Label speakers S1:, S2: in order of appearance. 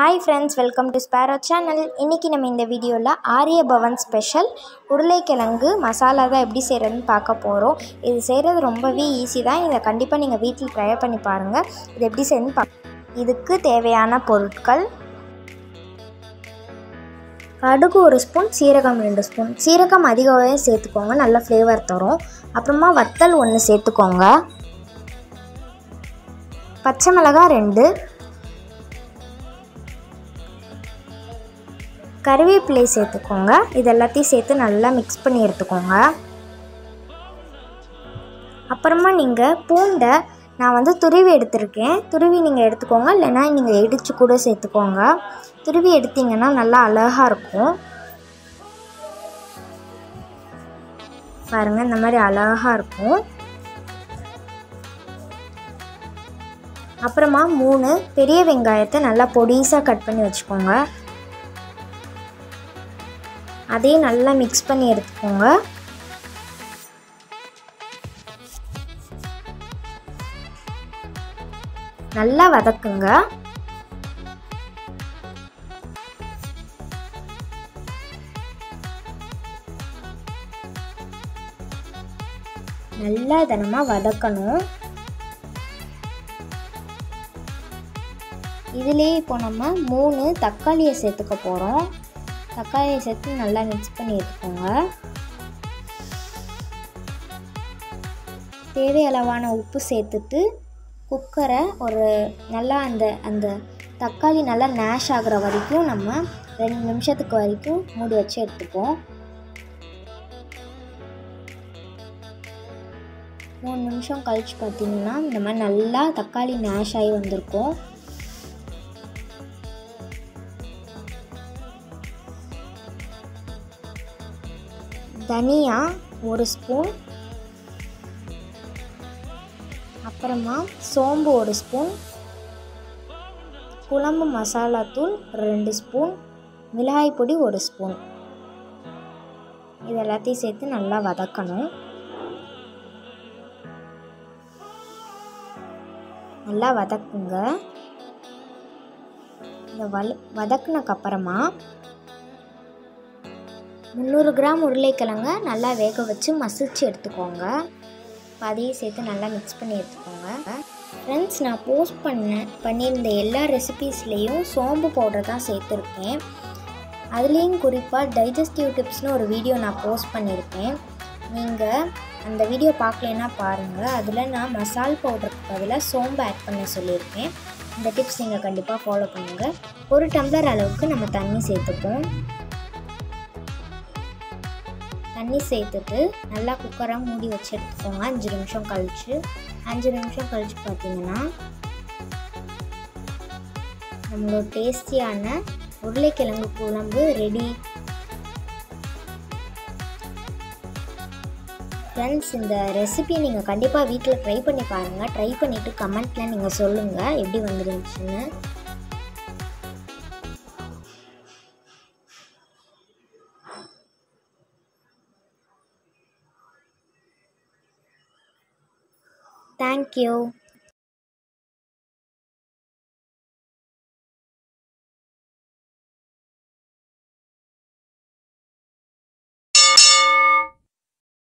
S1: Hi friends welcome to Sparrow channel இன்றைக்கி நம்ம இந்த வீடியோவில் ஆரிய பவன் ஸ்பெஷல் உருளைக்கிழங்கு மசாலா தான் எப்படி செய்கிறதுன்னு பார்க்க போகிறோம் இது செய்கிறது ரொம்பவே ஈஸி தான் இதை கண்டிப்பாக நீங்கள் வீட்டில் ட்ரை பண்ணி பாருங்கள் இது எப்படி செய்யணும்னு பா இதுக்கு தேவையான பொருட்கள் கடுகு ஒரு ஸ்பூன் சீரகம் ரெண்டு ஸ்பூன் சீரகம் அதிகமாகவே சேர்த்துக்கோங்க நல்ல ஃப்ளேவர் தரும் அப்புறமா வத்தல் ஒன்று சேர்த்துக்கோங்க பச்சை மிளகாய் ரெண்டு கருவேப்பிலை சேர்த்துக்கோங்க இது எல்லாத்தையும் சேர்த்து நல்லா மிக்ஸ் பண்ணி எடுத்துக்கோங்க அப்புறமா நீங்கள் பூண்டை நான் வந்து துருவி எடுத்திருக்கேன் துருவி நீங்கள் எடுத்துக்கோங்க இல்லைன்னா நீங்கள் இடித்து கூட சேர்த்துக்கோங்க துருவி எடுத்தீங்கன்னா நல்லா அழகாக இருக்கும் பாருங்கள் இந்த மாதிரி அழகாக இருக்கும் அப்புறமா மூணு பெரிய வெங்காயத்தை நல்லா பொடிசாக கட் பண்ணி வச்சுக்கோங்க அதையும் நல்லா மிக்ஸ் பண்ணி எடுத்துக்கோங்க நல்லா வதக்குங்க நல்லா தனமாக வதக்கணும் இதுலேயே இப்போ நம்ம மூணு தக்காளியை சேர்த்துக்க போகிறோம் தக்காளியை சேர்த்து நல்லா மிக்ஸ் பண்ணி எடுத்துக்கோங்க தேவை அளவான உப்பு சேர்த்துட்டு குக்கரை ஒரு நல்லா அந்த அந்த தக்காளி நல்லா நேஷ் ஆகிற வரைக்கும் நம்ம ரெண்டு நிமிஷத்துக்கு வரைக்கும் மூடி வச்சு எடுத்துப்போம் மூணு நிமிஷம் கழிச்சு பார்த்தீங்கன்னா இந்த மாதிரி நல்லா தக்காளி நேஷ் ஆகி வந்திருக்கும் தனியா ஒரு ஸ்பூன் அப்புறமா சோம்பு ஒரு ஸ்பூன் குழம்பு மசாலாத்தூள் ரெண்டு ஸ்பூன் மிளகாய் பொடி ஒரு ஸ்பூன் இது எல்லாத்தையும் சேர்த்து நல்லா வதக்கணும் நல்லா வதக்குங்க இந்த வல வதக்குனக்கப்புறமா முந்நூறு கிராம் உருளைக்கிழங்க நல்லா வேக வச்சு மசிச்சு எடுத்துக்கோங்க அதையும் சேர்த்து நல்லா மிக்ஸ் பண்ணி எடுத்துக்கோங்க ஃப்ரெண்ட்ஸ் நான் போஸ்ட் பண்ண பண்ணியிருந்த எல்லா ரெசிபீஸ்லேயும் சோம்பு பவுடர் தான் சேர்த்துருக்கேன் அதுலேயும் குறிப்பாக டைஜஸ்டிவ் டிப்ஸ்னு ஒரு வீடியோ நான் போஸ்ட் பண்ணியிருக்கேன் நீங்கள் அந்த வீடியோ பார்க்கலன்னா பாருங்கள் அதில் நான் மசால் பவுடருக்கு பதிலாக சோம்பு ஆட் பண்ண சொல்லியிருக்கேன் இந்த டிப்ஸ் நீங்கள் கண்டிப்பாக ஃபாலோ பண்ணுங்கள் ஒரு டம்ளர் அளவுக்கு நம்ம தண்ணி சேர்த்துப்போம் தண்ணி சேர்த்துட்டு நல்லா குக்கராக மூடி வச்சு எடுத்துக்கோங்க அஞ்சு நிமிஷம் கழித்து அஞ்சு நிமிஷம் கழித்து பார்த்தீங்கன்னா நம்மளோட டேஸ்டியான உருளைக்கிழங்கு குழம்பு ரெடி ஃப்ரெண்ட்ஸ் இந்த ரெசிபி நீங்கள் கண்டிப்பாக வீட்டில் ட்ரை பண்ணி பாருங்கள் ட்ரை பண்ணிவிட்டு கமெண்ட்டில் நீங்கள் சொல்லுங்கள் எப்படி வந்துருந்துச்சுன்னு Thank you.